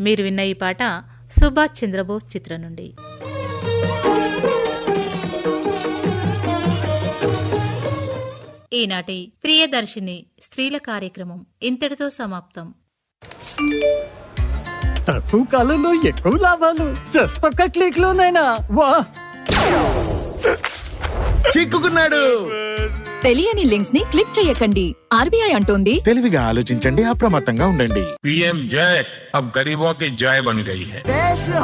మీరు విన్న ఈ పాట సుభాష్ చంద్రబోస్ చిత్రం నుండి ఈనాటి ప్రియదర్శిని స్త్రీల కార్యక్రమం ఇంతటితో సమాప్తం తక్కువ కాలంలో ఎక్కువ లాభాలు జస్ట్ ఒక్క క్లిక్ లోనైనా వా చిక్కుకున్నాడు తెలియని లింక్స్ ని క్లిక్ చేయకండి ఆర్బీఐ అంటోంది తెలివిగా ఆలోచించండి అప్రమత్తంగా ఉండండి पीएम जय अब गरीबों की जय बन गई है